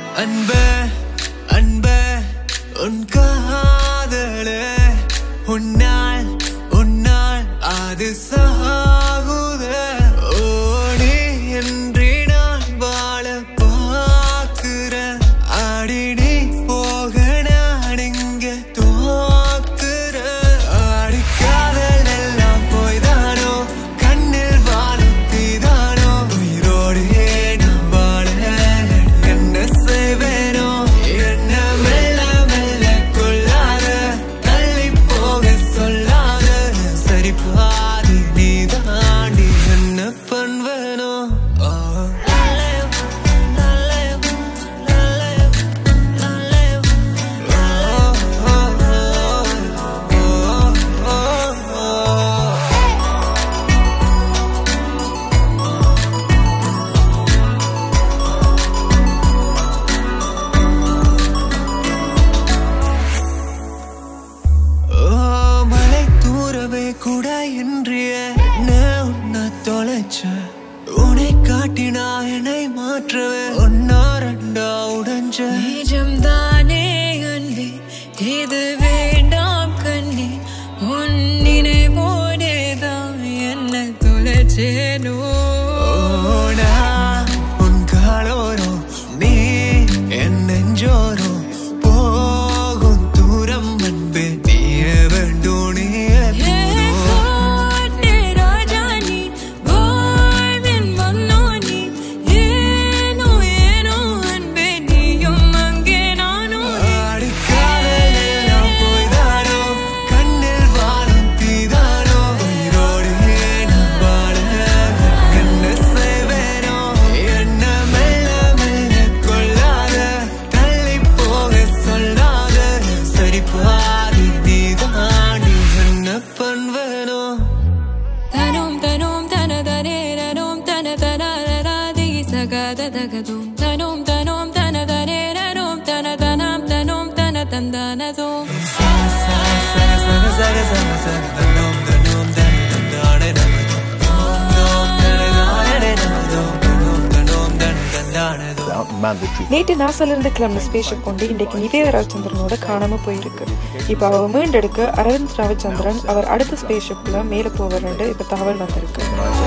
அன்பே அன்பே உன் காதலே உன்னால் உன்னால் அது சாகுதே ஓடி என்று நான் வாழ பார்க்கிறேன் ஆடி நீ போக நான் இங்க தோக்குறேன் ஆடி காதல் எல்லாம் போய்தானோ கண்ணில் வாழும் தீதானோ உயிரோடு நான் வாழ என்ன செய்வேனோ என்ன மெல்ல மெல்ல கொள்ளாத தள்ளி போக சொல்லாத சரி பாதி நீ தாண்டி என்ன பண்ணுவேனோ ஆ. ஓ மலை தூரவே கூட இன்றிய என்ன உன்னை தொலைச்ச உன்னை காட்டினா என்னை மாற்றவே ஒன்னா ரெண்டா உடைஞ்ச நிஜம்தானே அன்பே இது வேண்டாம் கண்ணே உன் நினைவோடேதான் என்ன தொலைச்சேனோ ஓடா உன் காலோரம் நீ என் நெஞ்சோரம் போகும் தூரம் அன்பே நீயே வேண்டும் நீயே போதும். ஏகோட்டே ராஜா நீ வாழ்வின் வந்தோ நீ ஏனோ ஏனோ அன்பே நீயும் அங்கே நானும் ஆடிக்காதல் எல்லாம் போய்தானோ கண்ணில் வாழும் தீதானோ உயிரோடு நான் வாழ என்ன செய்வேனோ என்ன மெல்ல மெல்ல கொள்ளாத தள்ளி போக சொல்லாத சரி பாதி நீ தாண்டி என்ன பண்ணுவேனோ தனோம் தனோம் தன தனே நனோம் தன தன ராதி சகத தகதும் தனோம் தனோம் தன தனே நனோம் தன தனம் தனோம் தன தந்தனதோம் சக சக சக சக சக தன்னோம் தன்னோம் தனி தந்தானே நமதோம் தோம் தனி தானே நமதோம் தன்னோம் தன்னோம் தனி தந்தானே mandatory நேற்று நாசால இருந்து கிளம்பின ஸ்பேஸ் கொண்டு இன்றைக்கு நிவேத ரவிச்சந்திரனோட காணாம போயிருக்கு இப்போ அவ மீண்டெடுக்க அரவிந்த் ரவிச்சந்திரன் அவர் அடுத்த ஸ்பேஸ் ஷிப்ல மேல போவாருன்னு இப்ப தகவல் வந்திருக்கு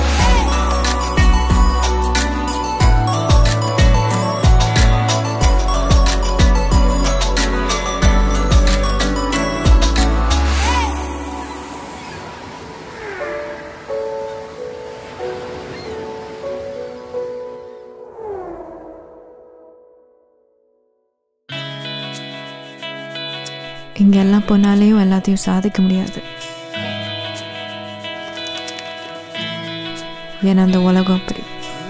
இங்கெல்லாம் போனாலேயும் எல்லாத்தையும் சாதிக்க முடியாது ஏன்னா அந்த உலகம் அப்படி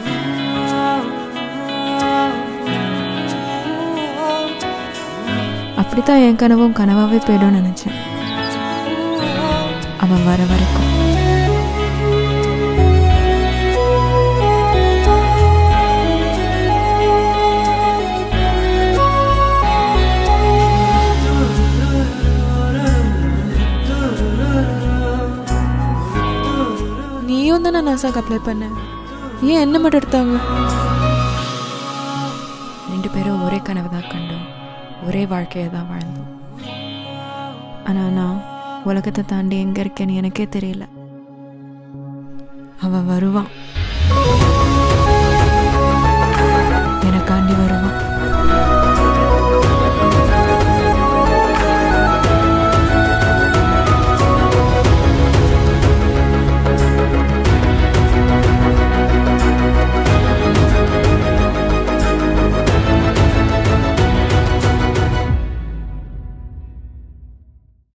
அப்படித்தான் என் கனவும் கனவாவே போயிடும்னு நினைச்சேன் அவன் வர வரைக்கும் நீயும் தானே நாசாக்கு அப்ளை பண்ண ஏன் என்ன மட்டும் எடுத்தாங்க ரெண்டு பேரும் ஒரே கனவு தான் கண்டோம் ஒரே வாழ்க்கையை தான் வாழ்ந்தோம் ஆனால் நான் உலகத்தை தாண்டி எங்கே இருக்கேன்னு எனக்கே தெரியல அவன் வருவான்